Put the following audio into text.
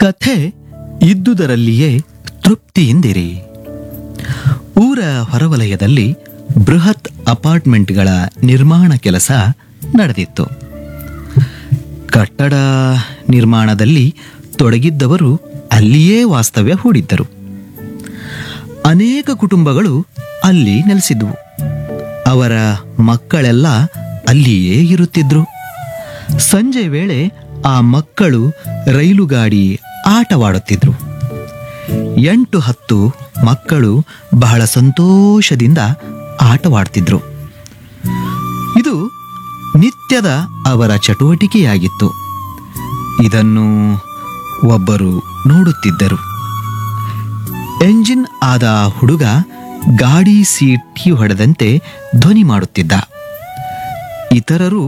ಕಥೆ ಇದ್ದುದರಲ್ಲಿಯೇ ತೃಪ್ತಿಯಿಂದಿರಿ ಊರ ಹೊರವಲಯದಲ್ಲಿ ಬೃಹತ್ ಅಪಾರ್ಟ್ಮೆಂಟ್ಗಳ ನಿರ್ಮಾಣ ಕೆಲಸ ನಡೆದಿತ್ತು ಕಟ್ಟಡ ನಿರ್ಮಾಣದಲ್ಲಿ ತೊಡಗಿದ್ದವರು ಅಲ್ಲಿಯೇ ವಾಸ್ತವ್ಯ ಹೂಡಿದ್ದರು ಅನೇಕ ಕುಟುಂಬಗಳು ಅಲ್ಲಿ ನೆಲೆಸಿದ್ವು ಅವರ ಮಕ್ಕಳೆಲ್ಲ ಅಲ್ಲಿಯೇ ಇರುತ್ತಿದ್ರು ಸಂಜೆ ವೇಳೆ ಆ ಮಕ್ಕಳು ರೈಲು ಗಾಡಿ ಆಟವಾಡುತ್ತಿದ್ರು ಎಂಟು ಹತ್ತು ಮಕ್ಕಳು ಬಹಳ ಸಂತೋಷದಿಂದ ಆಟವಾಡ್ತಿದ್ರು ಇದು ನಿತ್ಯದ ಅವರ ಚಟುವಟಿಕೆಯಾಗಿತ್ತು ಇದನ್ನು ಒಬ್ಬರು ನೋಡುತ್ತಿದ್ದರು ಎಂಜಿನ್ ಆದ ಹುಡುಗ ಗಾಡಿ ಸೀಟಿ ಹೊಡೆದಂತೆ ಧ್ವನಿ ಮಾಡುತ್ತಿದ್ದ ಇತರರು